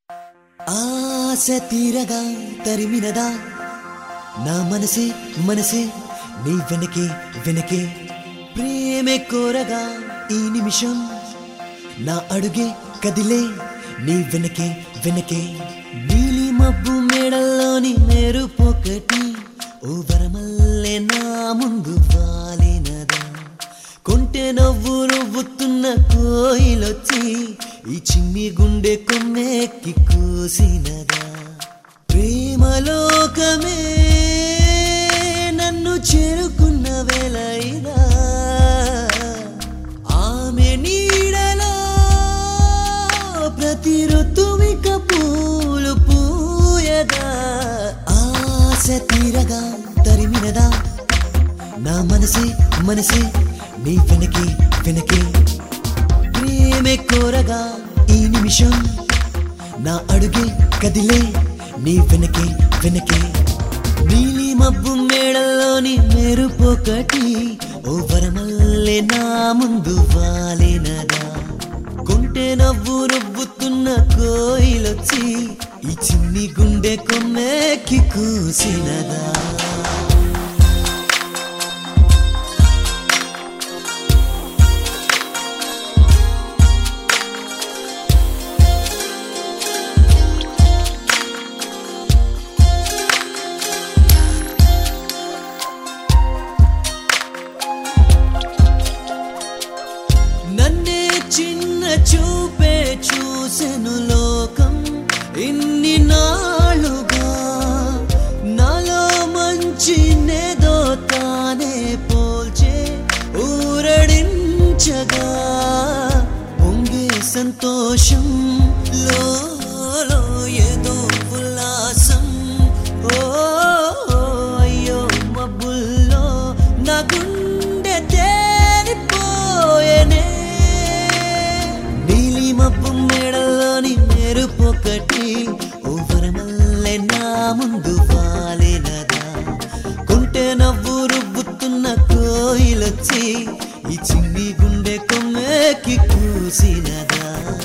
ఆశ తీరగా తరిమినదా నా మనసే మనసే నీ వెనకే వెనకే ప్రేమే కోరగా ఈ నిమిషం నా అడుగే కదిలే నీ వెనకే వెనకే నీలి మబ్బు మేడల్లోని మెరుపొకటి ఓ వరమల్లే నా ముందు వాలినదా కొంటె నవ్వు నవ్వుతున్న కోయిలొచ్చి ఈ చిన్ని గుండె కొమ్మెక్కి కూసినదా ప్రేమలోకమే నన్ను చేరుకున్న వేళ ఇదా ఆమె నీడలో ప్రతి ఋతువిక పూలు పూయదా ఆశ తీరగా తరిమినదా నా మనసే మనసే నీ వెనకే వెనకే ప్రేమే కోరగా ఈ నిమిషం నా అడుగే కదిలే నీ వెనకే వెనకే నీలి మబ్బు మేడల్లోని మెరుపొకటి ఓ వరమల్లే నా ముందు వాలినదా కొంటె నవ్వు రుబ్బుతున్న కోయిలొచ్చి ఈ చిన్ని గుండె కొమ్మెక్కి కూసినదా నన్నే చిన్న చూపే చూసెను లోకం ఇన్ని నాళ్ళుగా నాలో మంచి నేదో తానే పోల్చే ఊరడించగా పొంగే సంతోషం లోలో ఏదో ఉల్లాసం ఓ అయ్యో మబ్బుల్లో నా గుండె తేలిపోయేనే నీలి మబ్బు మేడల్లోని మెరుపొకటి ఓ వరమల్లె నా ముందు వాలినదా కుంటె నవ్వు రుబ్బుతున్న కోయిలొచ్చి ఈ చిన్ని గుండె కొమ్మెక్కి కూసినదా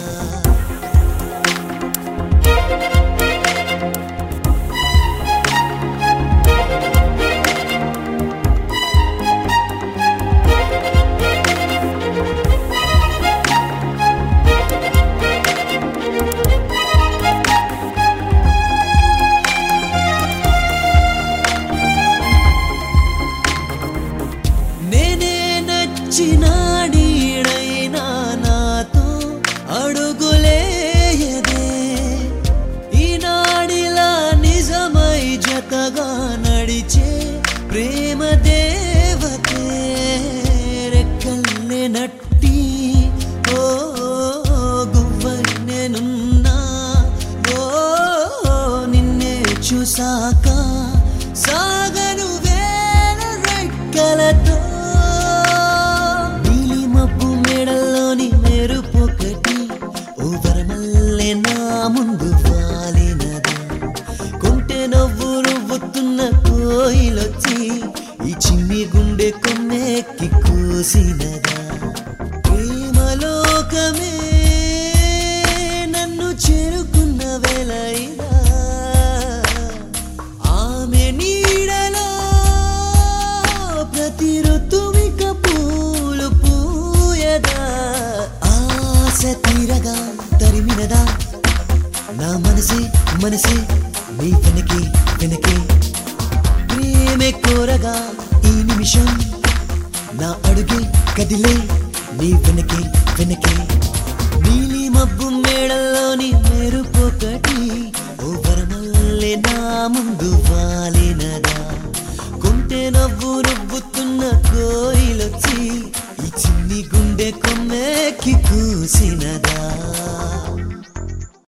నేనే నచ్చిన నీడైనా నాతో అడుగులేయదే ఈనాడిలా నిజమై జతగా నడిచే ప్రేమ దేవతే రెక్కల్నే నట్టి ఓ గువ్వన్నెనున్నా ఓ నిన్నే చూసాక సాగను వేల రెక్కలతో నీలి మబ్బు మేడల్లోని మెరుపొకటి ఓ వరమల్లె నా ముందు వాలినదా కొంటె నవ్వు నవ్వుతున్న కోయిలొచ్చి ఈ చిన్ని గుండె కొమ్మెక్కి కూసినదా ప్రేమలోకమే నన్ను చేరుకున్న వేళ ఇదా ఆమె నీడలో ప్రతి ఋతువిక పూలు పూయదా ఆశ తీరగా తరిమినదా నా మనసే మనసే నీ వెనకే వెనకే ప్రేమే కోరగా ఈ నిమిషం నా అడుగే కదిలే నీ వెనకే వెనకే నీలి మబ్బు మేడల్లోని మెరుపొకటి ఓ వరమల్లే నా ముందు వాలినదా కొంటె నవ్వు రుబ్బుతున్న కోయిలొచ్చి ఈ చిన్ని గుండె కొమ్మెక్కి కూసినదా